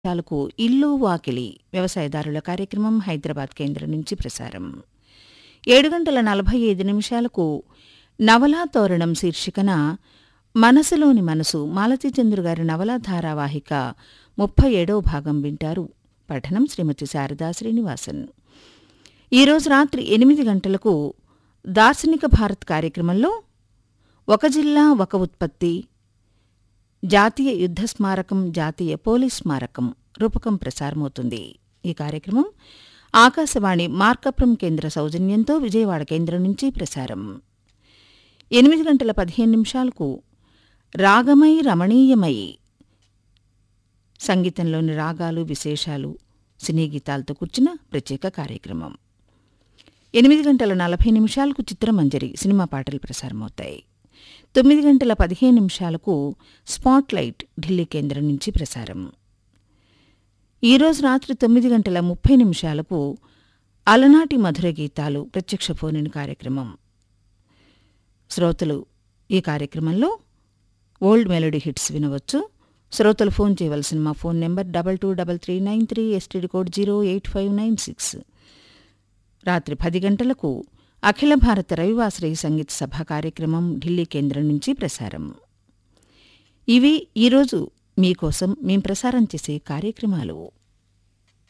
చాలకు ఇల్లు వాకిలి వ్యవసాయదారుల కార్యక్రమం హైదరాబాద్ కేంద్రం నుంచి ప్రసారం ఏడు గంటల నలభై ఐదు నిమిషాలకు నవలా తోరణం శీర్షికన మనసులోని మనసు మాలతీచంద్రు గారి నవలా ధారావాహిక ముప్పై ఏడవ భాగం వింటారు పఠనం శ్రీమతి శారదా శ్రీనివాసన్ ఈరోజు రాత్రి ఎనిమిది గంటలకు దార్శనిక భారత్ కార్యక్రమంలో ఒక జిల్లా ఒక ఉత్పత్తి జాతీయ యుద్ధ స్మారకం జాతీయ పోలీస్ స్మారకం రూపకం ప్రసారమవుతుంది ఈ కార్యక్రమం ఆకాశవాణి మార్కపురం కేంద్ర సౌజన్యంతో విజయవాడ కేంద్రం నుంచి ప్రసారం ఎనిమిది గంటల పదిహేను నిమిషాలకు రాగమై రమణీయమై సంగీతంలోని రాగాలు విశేషాలు సినీ గీతాలతో కూర్చున్న ప్రత్యేక కార్యక్రమం ఎనిమిది గంటల నలభై నిమిషాలకు చిత్రమంజరి సినిమా పాటలు ప్రసారమవుతాయి తొమ్మిది గంటల పదిహేను నిమిషాలకు స్పాట్లైట్ ఢిల్లీ కేంద్రం నుంచి ప్రసారం ఈరోజు రాత్రి తొమ్మిది గంటల ముప్పై నిమిషాలకు అలనాటి మధుర గీతాలు ప్రత్యక్ష ఫోన్ కార్యక్రమం శ్రోతలు ఈ కార్యక్రమంలో ఓల్డ్ మెలోడీ హిట్స్ వినవచ్చు శ్రోతలు ఫోన్ చేయవలసిన మా phone number double two double three nine three STD code zero eight five nine six రాత్రి పది గంటలకు అఖిల భారత రవివాసరి సంగీత సభ కార్యక్రమం ఢిల్లీ కేంద్రం నుంచి ప్రసారం ఇవి ఈరోజు మీకోసం మేం ప్రసారం చేసే కార్యక్రమాలు